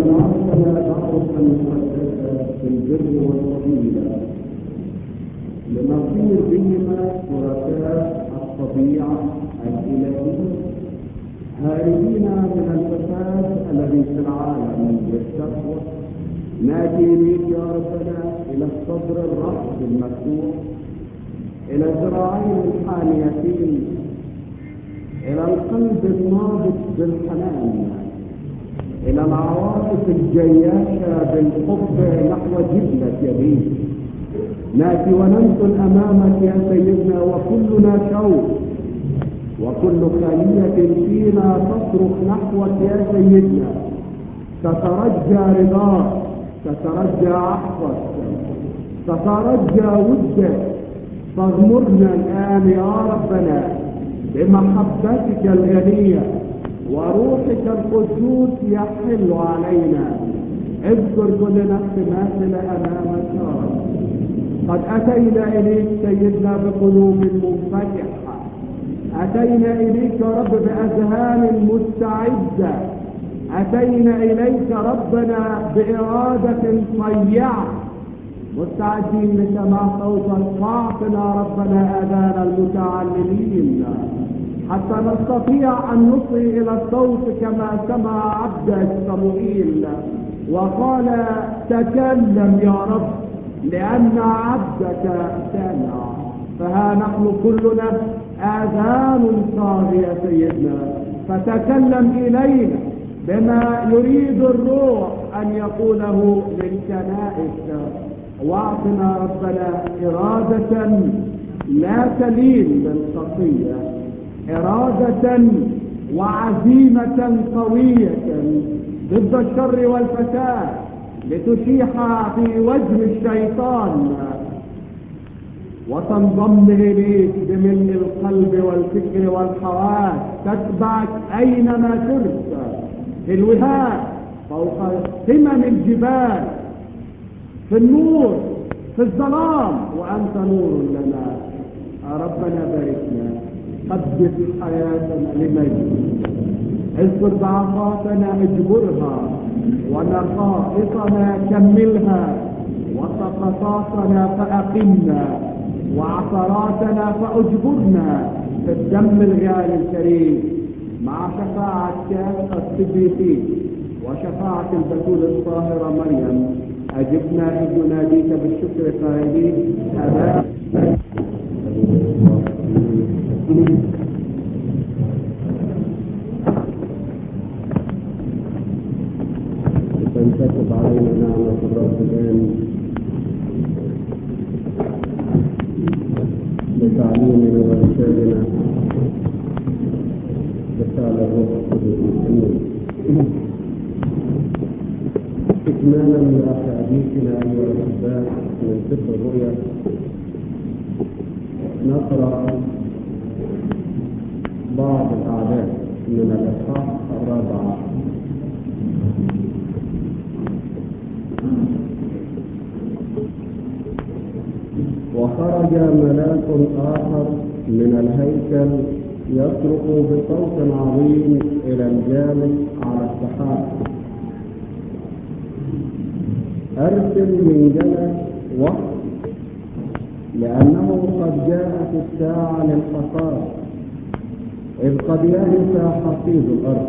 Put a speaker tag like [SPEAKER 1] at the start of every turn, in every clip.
[SPEAKER 1] جمعتنا دعوة مقدسة في البر والفضيلة لنصير بهما شركاء الطبيعة الإلهية هاربين من الفساد الذي في العالم بالتقوى ناتي اليك يا ربنا الى الصدر الرحب المفتوح الى الذراعين الحانيتين الى القلب النابض بالحنان الى العواطف الجياشة بالحب نحو جبلة يديك ناتي وننزل امامك يا سيدنا وكلنا شوق وكل خلية فينا تصرخ نحوك يا سيدنا تترجى رضاك تترجى عفوك تترجى ودك فاغمرنا الآن يا ربنا بمحبتك الغنية وروحك القدوس يحل علينا اذكر كل نفس ماثلة أمامك يا رب قد أتينا إليك سيدنا بقلوب منفتحة أتينا إليك يا رب بأذهان مستعدة أتينا إليك ربنا بإرادة طيعة مستعدين لسماع صوتك فاعطنا ربنا آذان المتعلمين حتى نستطيع أن نصغي إلى الصوت كما سمع عبدك صموئيل وقال تكلم يا رب لأن عبدك سامع فها نحن كلنا آذان صاغية سيدنا فتكلم إلينا بما يريد الروح أن يقوله للكنائس واعطنا ربنا إرادة لا تلين بالخطية إرادة وعزيمة قوية ضد الشر والفساد لتشيح في وجه الشيطان وتنضم إليك بملء القلب والفكر والحواس تتبعك أينما سرت في الوهاد فوق قمم الجبال في النور في الظلام وأنت نور لنا ربنا باركنا قدس حياتنا لمجد اذكر ضعفاتنا اجبرها ونقائصنا كملها وسقطاتنا فأقمنا وعثراتنا فأجبرنا في الدم الغالي الكريم مع شفاعة كافة الصديقين وشفاعة البتول الطاهرة مريم أجبنا إذ نناديك بالشكر قائلين أبا تنتكب علينا نعمة الرب الآن بتعليمنا وإرشادنا بفعل الروح القدس الأمين استكمالا لأحاديثنا أيها الأحباء من سفر الرؤيا نقرأ بعض الأعداد من الإصحاح الرابع عشر وخرج ملاك آخر من الهيكل يصرخ بصوت عظيم إلى الجالس على السحاب أرسل من جلس وقت لأنه قد جاءت الساعة للحصاد إذ قد يئس حصيد الأرض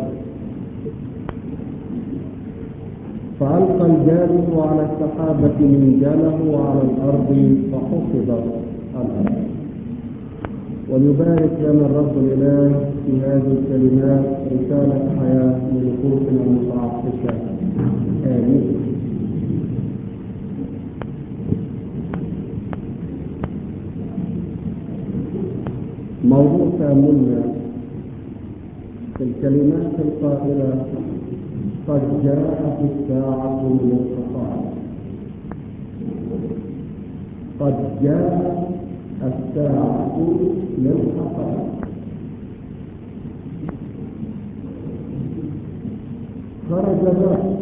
[SPEAKER 1] فألقى الجالس على السحابة منجله على الأرض فحفظت الأرض وليبارك لنا الرب الإله في هذه الكلمات رسالة حياة لنفوسنا المتعطشة آمين موضوع تأملنا في الكلمات القائلة قد جاءت الساعة للخطايا قد جاءت الساعة للخطايا خرج الرب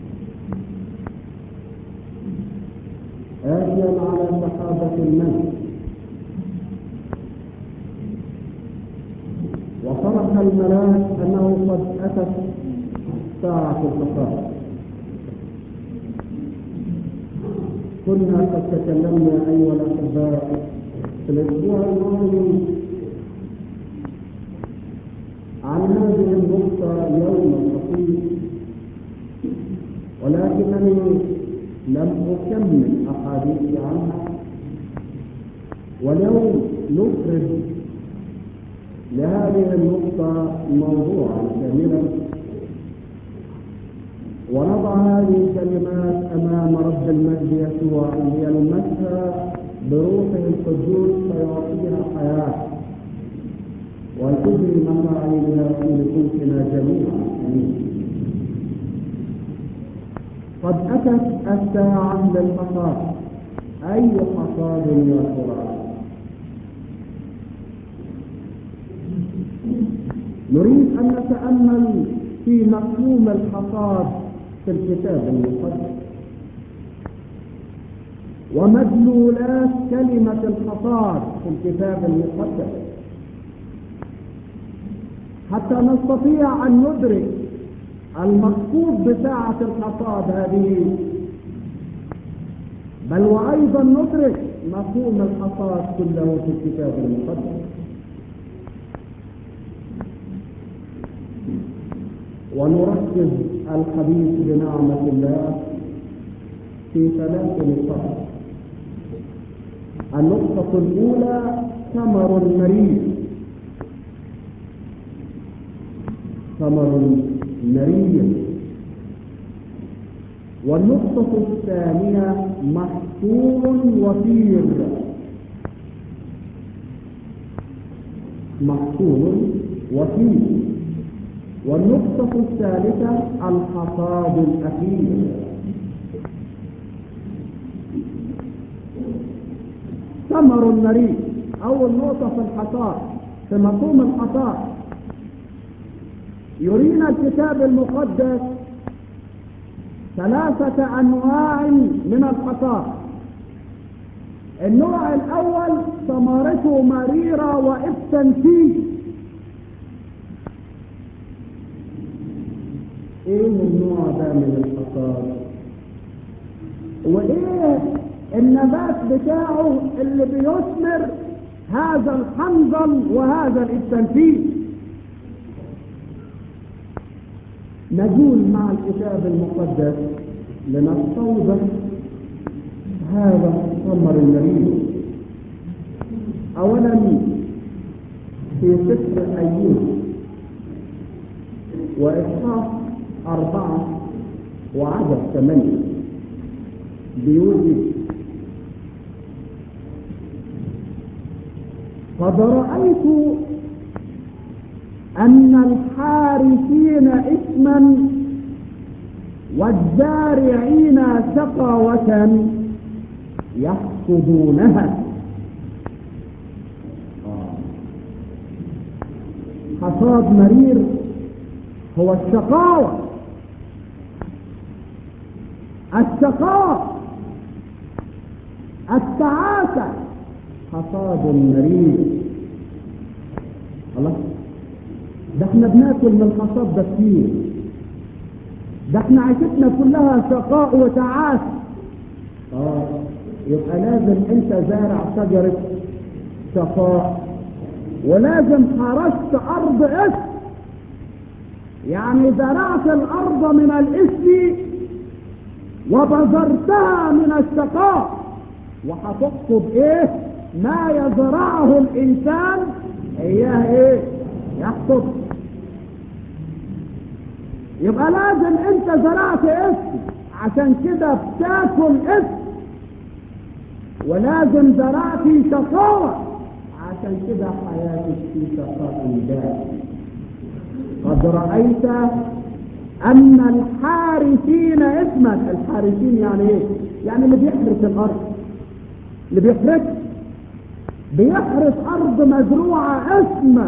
[SPEAKER 1] آتيا على سحابة الملك وفرح الملاك أنه قد أتت ساعة الخطايا كنا قد تكلمنا أيها الأحباء في الأسبوع الماضي عن هذه النقطة يوم الخطيب ولكنني لم أكمل أحاديثي عنها واليوم نفرد لهذه النقطة موضوعا كاملا ونضع هذه الكلمات أمام رب المجد يسوع ليلمسها بروحه القدوس فيعطيها حياة وتجري مفاعيلها في نفوسنا جميعا آمين قد أتت الساعة للحصاد أي حصاد يا ترى نريد أن نتأمل في مفهوم الحصاد في الكتاب المقدس ومدلولات كلمة الحصاد في الكتاب المقدس حتى نستطيع أن ندرك المقصود بساعة الحصاد هذه بل وأيضا ندرك مفهوم الحصاد كله في الكتاب المقدس ونركز الحديث بنعمة الله في ثلاث نقاط النقطة الأولى ثمر مريض ثمر مريض والنقطة الثانية محصول وفير محصول وفير والنقطة الثالثة الحصاد الأخير ثمر مريض أول نقطة في الحصاد في مفهوم الحصاد يرينا الكتاب المقدس ثلاثة أنواع من الحصاد النوع الأول ثمرته مريرة وإبتا فيه ايه النوع ده من الحصاد وايه النبات بتاعه اللي بيثمر هذا الحنظل وهذا التنفيذ نجول مع الكتاب المقدس لنستوضح هذا الثمر المريض اولا في سفر ايوب واصحاح أربعة وعدد ثمانية بيقول قد رأيت أن الحارسين إثما والزارعين سقاوة يحصدونها حصاد مرير هو الشقاوة الشقاء التعاسة حصاد مريض خلاص ده احنا بناكل من الحصاد ده كتير ده احنا عيشتنا كلها شقاء وتعاسة اه يبقى لازم انت زارع شجرة شقاء ولازم حرست ارض اسم يعني زرعت الارض من الاسم وبذرتها من الشقاء وهتقصد ايه ما يزرعه الانسان اياه ايه يحصد يبقى لازم انت زرعت اسم عشان كده بتاكل اسم ولازم زرعتي شقاوة عشان كده حياتك في شقاء دائم قد رأيت أن الحارسين اسمك الحارسين يعني ايه؟ يعني اللي بيحرس الأرض اللي بيحرس بيحرس أرض مزروعة اسم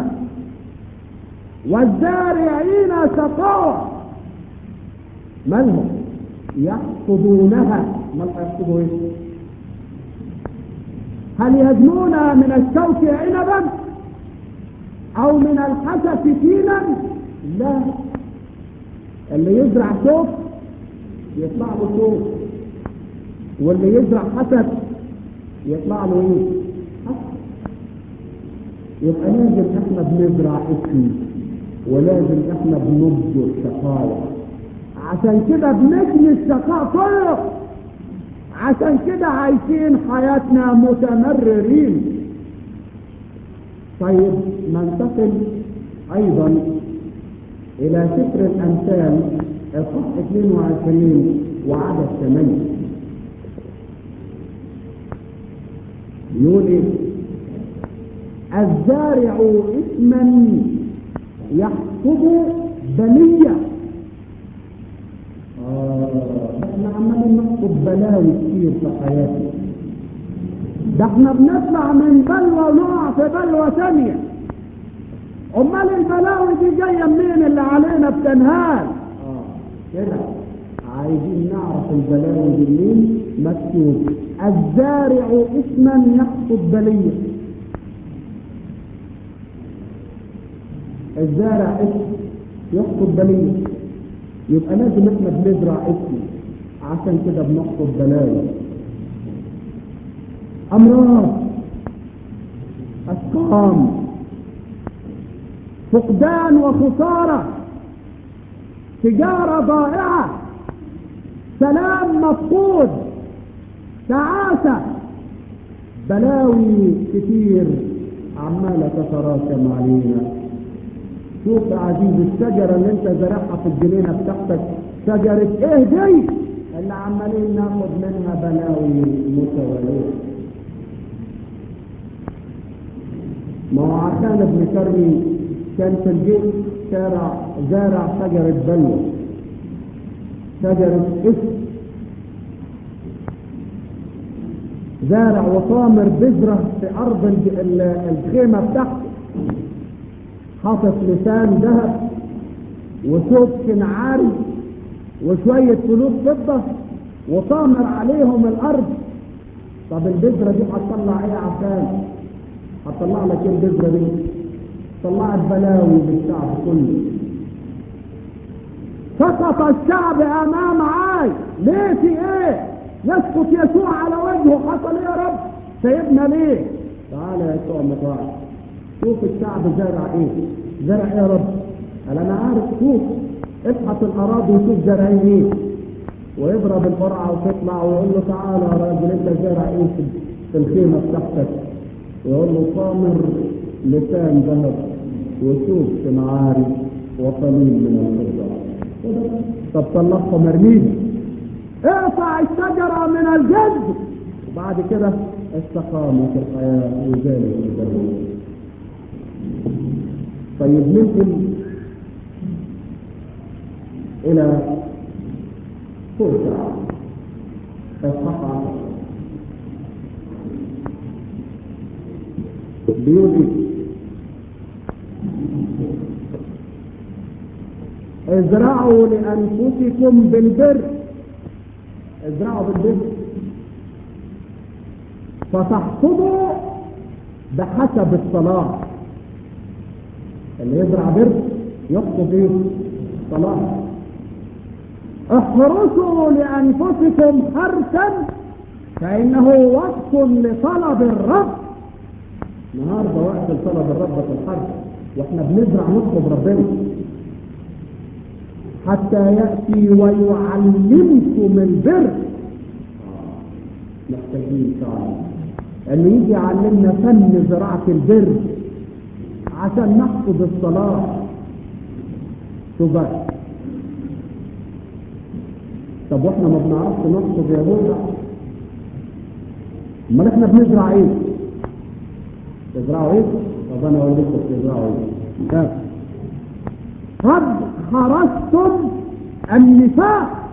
[SPEAKER 1] والزارعين شقاوة مالهم يحصدونها ما يحصدوا ايه هل يزنون من الشوك عنبا او من الحسف تينا لا اللي يزرع شوك يطلع له شوك واللي يزرع حسد يطلع له ايه حسد يبقى لازم احنا بنزرع اسم ولازم احنا بنبذر شقاوة عشان كده بنجني الشقاء كله عشان كده عايشين حياتنا متمررين طيب ننتقل ايضا الى سفر الامثال اصحاح 22 وعدد 8 يقول ايه الزارع اثما يحصد بليه احنا عمالين نحصد بلاوي كتير في حياتنا ده احنا بنطلع من بلوى ونقع في بلوى ثانية امال البلاوي دي جاية منين اللي علينا بتنهال اه كده عايزين نعرف البلاوي دي منين مكتوب الزارع اسما يحصد بلية الزارع اسم يحصد بلية يبقى لازم احنا بنزرع اسم عشان كده بنحصد بلاوي امراض اسقام فقدان وخساره تجاره ضائعه سلام مفقود تعاسه بلاوي كتير عماله تتراكم علينا شوف يا عزيزي الشجره اللي انت زرعها في الجنينه بتاعتك شجره ايه دي اللي عمالين ناخد منها بلاوي متواليه ما هو عشان ابن كرمي كان في الجيش شارع زارع شجرة بلوى شجرة اسم زارع وطامر بذرة في أرض الخيمة بتاعته حاطط لسان ذهب وثوب كنعاري وشوية فلوس فضة وطامر عليهم الأرض طب البذرة دي هتطلع ايه عشان هتطلع لك ايه البذرة دي طلعت بلاوي للشعب كله سقط الشعب امام عاي ليه في ايه يسقط يسوع على وجهه حصل ايه يا رب سيبنا ليه تعالى يا يسوع مطاع شوف الشعب زرع ايه زرع ايه يا رب قال انا عارف شوف ابحث الاراضي وشوف زرعين ايه ويضرب القرعه وتطلع ويقول له تعالى يا راجل انت زارع ايه في الخيمه بتاعتك ويقول له طامر لسان ذهب وشوف كنعاري وقليل من الفضه طب طلقها مرميه اقطع الشجره من الجد وبعد كده استقامت الحياه وزالت البلوى طيب ننقل الى فرصه اصحاح عشر بيقول ايه ازرعوا لانفسكم بالبر ازرعوا بالبر فتحصدوا بحسب الصلاة اللي يزرع بر يحصد ايه صلاة احرسوا لانفسكم حرسا فانه وقت لطلب الرب النهارده وقت طلب الرب في الحرب واحنا بنزرع نطلب ربنا حتى ياتي ويعلمكم البر محتاجين فعلا اللي يجي يعلمنا فن زراعه البر عشان نحصد الصلاه تبقى طب واحنا ما بنعرفش نحصد يا هودا امال احنا بنزرع ايه تزرعوا ايه طب انا اقول لكم تزرعوا ايه قد خرجتم النفاق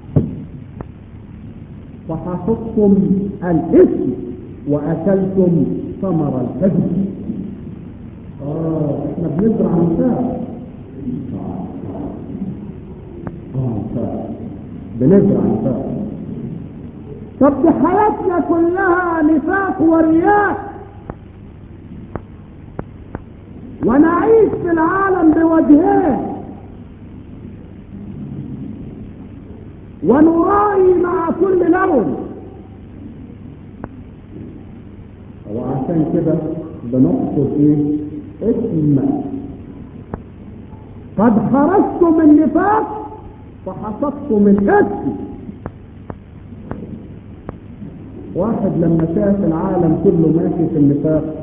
[SPEAKER 1] فحصدتم الاثم واكلتم ثمر الكذب اه احنا بنزرع نفاق اه نفاق بنزرع نفاق طب دي حياتنا كلها نفاق ورياء ونعيش في العالم بوجهين ونرائي مع كل لون وعشان كده بنقصد ايه اسم قد خرجتم من نفاق فحصدتم من اسم واحد لما شاف العالم كله ماشي في النفاق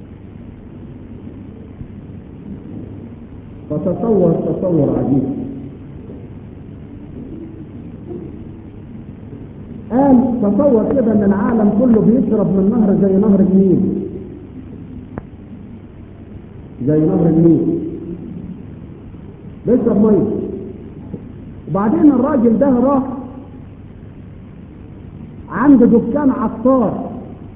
[SPEAKER 1] فتصور تصور عجيب قال تصور كده ان العالم كله بيشرب من نهر زي نهر النيل زي نهر النيل بيشرب ميه وبعدين الراجل ده راح عند دكان عطار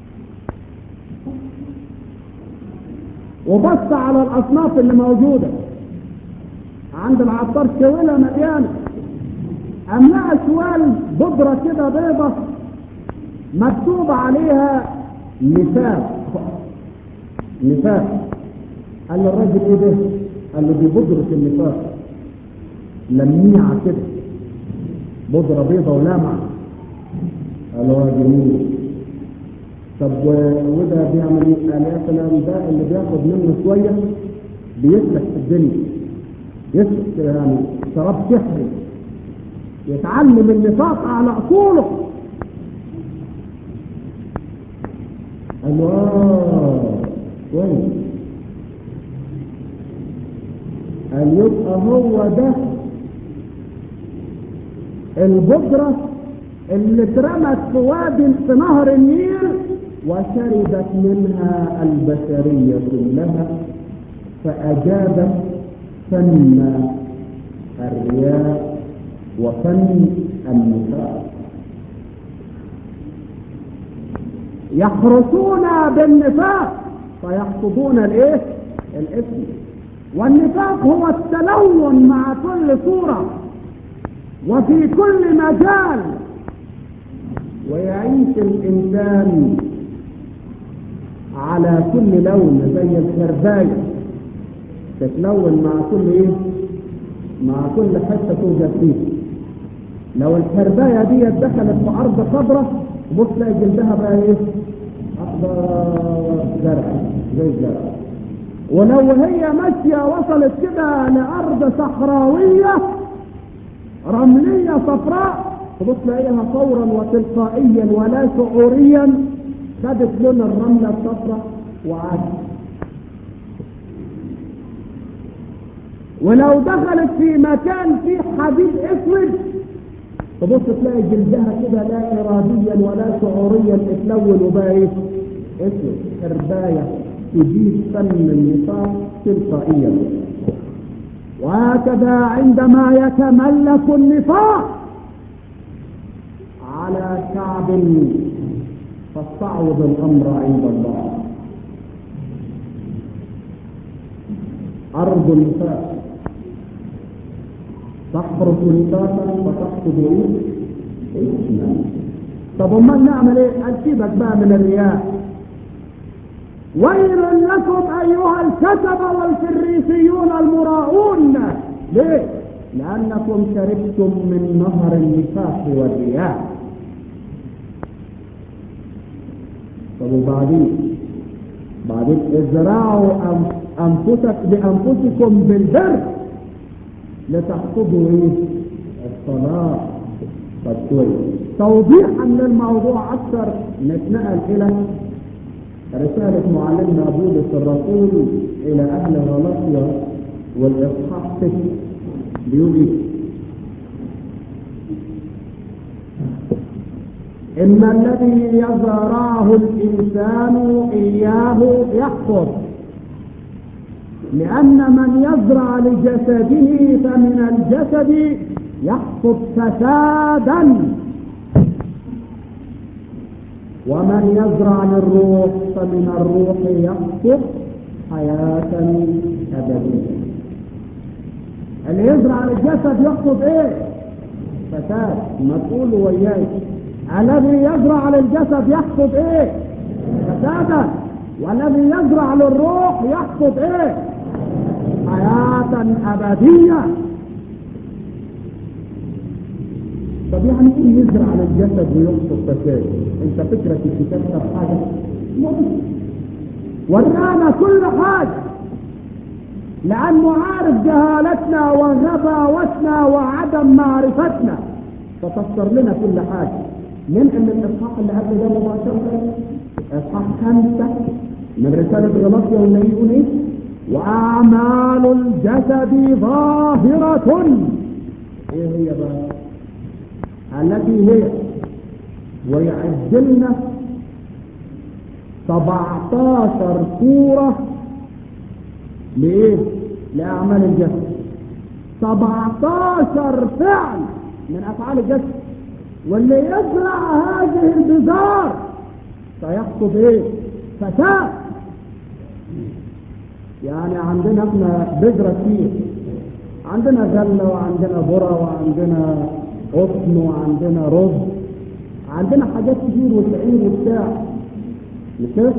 [SPEAKER 1] وبص على الاصناف اللي موجوده عند العطار شويله مليانه أملأ شوال بودرة كده بيضة مكتوب عليها نفاق نفاق قال للراجل ايه ده؟ قال له دي بودرة النفاق لميعة كده بودرة بيضة ولامعة قال له يا جميل طب وده بيعمل ايه؟ قال يا سلام ده اللي بياخد منه شوية بيسلك في الدنيا يسلك كده يعني شراب سحري يتعلم النفاق على اصوله قال له اه كويس قال يبقى هو ده البودرة اللي اترمت في واد في نهر النيل وشربت منها البشرية كلها فأجابت فن الرياء وفن النفاق يحرسون بالنفاق فيحصدون الايه الاثم والنفاق هو التلون مع كل صورة وفي كل مجال ويعيش الانسان على كل لون زي الخرباية تتلون مع كل ايه مع كل حتة توجد فيه لو الحرباية دي دخلت في أرض خضراء بص تلاقي جلدها بقى إيه؟ أخضر زرع زي الزرع ولو هي ماشية وصلت كده لأرض صحراوية رملية صفراء تبص تلاقيها فورا وتلقائيا ولا شعوريا خدت لون الرملة الصفراء وعادت ولو دخلت في مكان فيه حديد اسود تبص تلاقي جلدها كده لا اراديا ولا شعوريا اتلون وبقى ايه اسود حربايه تجيب فن النفاق تلقائيا وهكذا عندما يتملك النفاق على شعب فاستعوض الامر عند الله ارض النفاق تحرس نفاقا فتحصد ايه؟ اثما طب امال نعمل ايه؟ سيبك بقى من الرياء ويل لكم ايها الكتبه والفريسيون المراؤون ليه؟ لانكم شربتم من نهر النفاق والرياء طب وبعدين بعدين ازرعوا انفسك بانفسكم بالبر لتحصدوا ايه الصلاة طب كويس توضيحا للموضوع اكثر نتنقل الى رسالة معلمنا بولس الرسول الى اهل غلطيا والاصحاح 6 بيقول ايه إن الذي يزرعه الإنسان إياه يحفظ لأن من يزرع لجسده فمن الجسد يحصد فسادا ومن يزرع للروح فمن الروح يحصد حياة أبدية اللي يزرع للجسد يحصد ايه فساد ما تقولوا وياي الذي يزرع للجسد يحصد ايه فسادا والذي يزرع للروح يحصد ايه حياة أبدية طب يعني ايه يزرع للجسد ويحصد فساد انت فكرة الكتاب ده حاجة ورانا كل حاجة لأنه عارف جهالتنا وغباوتنا وعدم معرفتنا ففسر لنا كل حاجة ننقل من الإصحاح اللي قبل ده مباشرة إصحاح خمسة من رسالة غلاطيا واللي يقول إيه؟ وأعمال الجسد ظاهرة إيه هي بقى؟ التي هي ويعد لنا 17 صورة لإيه؟ لأعمال الجسد 17 فعل من أفعال الجسد واللي يزرع هذه البذار سيحصد إيه؟ فساد يعني عندنا احنا بذرة كتير عندنا غلة وعندنا ذرة وعندنا قطن وعندنا رز عندنا حاجات كتير والشعير وبتاع مش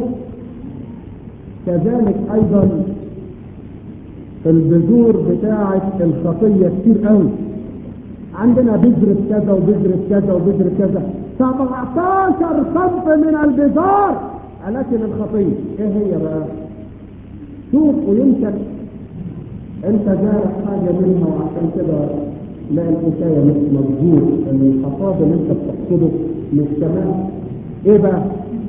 [SPEAKER 1] كذلك ايضا في البذور بتاعة الخطية كتير قوي عندنا بذرة كذا وبذرة كذا وبذرة كذا 17 صنف من البذار التي للخطية ايه هي بقى شوف ويمكن انت جارح حاجة منها وعشان كده لا الحكاية مش مظبوط ان الحصاد اللي انت بتحصده مش تمام ايه بقى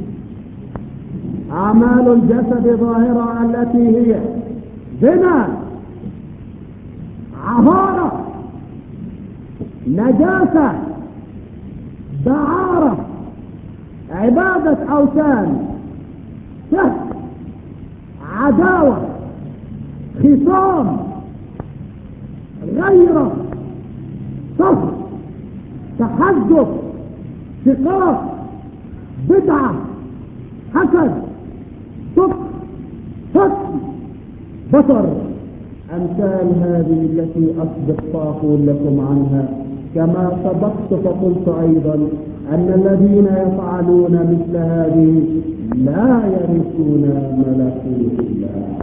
[SPEAKER 1] اعمال الجسد ظاهرة التي هي زنا عهارة نجاسة دعارة عبادة اوثان سهل عداوة خصام غيرة صبر تحجب شقاق بدعة حسد صدق حكم بصر أمثال هذه التي أصدق فأقول لكم عنها كما سبقت فقلت أيضا أن الذين يفعلون مثل هذه لا يرثون ملكوت الله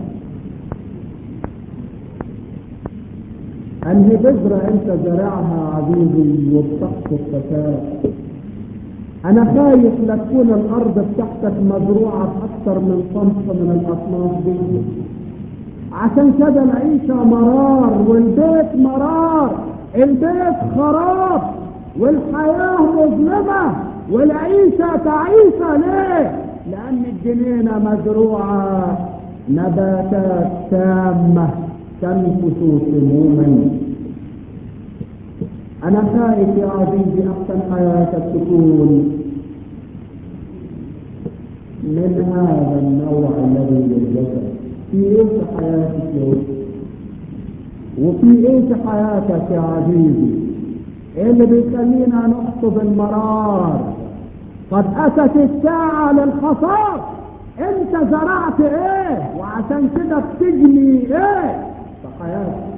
[SPEAKER 1] أنهي بذرة أنت زرعها عزيزي وبتحصد فساد أنا خايف لا تكون الأرض بتاعتك مزروعة بأكثر من صنف من الأصناف دي عشان كده العيشة مرار والبيت مرار البيت خراب والحياة مظلمة والعيشة تعيسة ليه؟ لأن الجنينة مزروعة نباتات تامة تنفس سموما أنا خايف يا عزيزي أحسن حياتك تكون من هذا النوع الذي للجسد في ايه في حياتك يا وفي ايه في حياتك يا عزيزي ايه اللي بيخلينا نحصد المرار قد اتت الساعة للحصاد انت زرعت ايه وعشان كده بتجني ايه في حياتك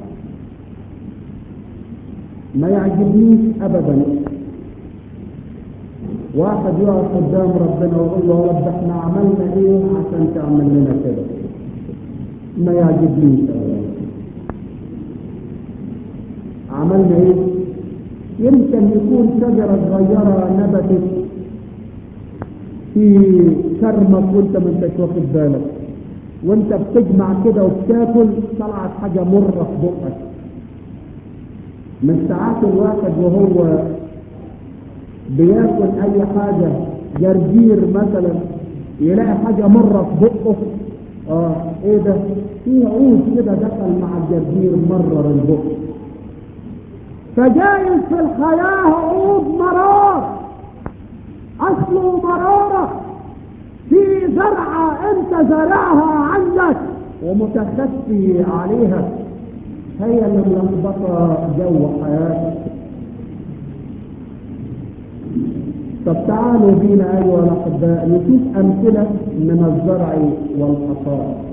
[SPEAKER 1] ما يعجبنيش ابدا واحد يقف قدام ربنا ويقول له يا رب احنا عملنا ايه عشان تعمل لنا كده ما يعجبنيش ابدا عملنا ايه يمكن يكون شجرة صغيرة نبتت في كرمك وانت ما انتش واخد بالك وانت بتجمع كده وبتاكل طلعت حاجة مرة في بقك من ساعات الواحد وهو بياكل اي حاجة جرجير مثلا يلاقي حاجة مرة في بقه اه ايه ده في عود كده دخل مع الجرجير مرر البق فجايز في الحياة عود مرار اصله مرارة في زرعة انت زرعها عندك ومتخفي عليها هي اللي ملخبطة جو حياتك طب تعالوا بينا ايها الاحباء نشوف امثله من الزرع والحصاد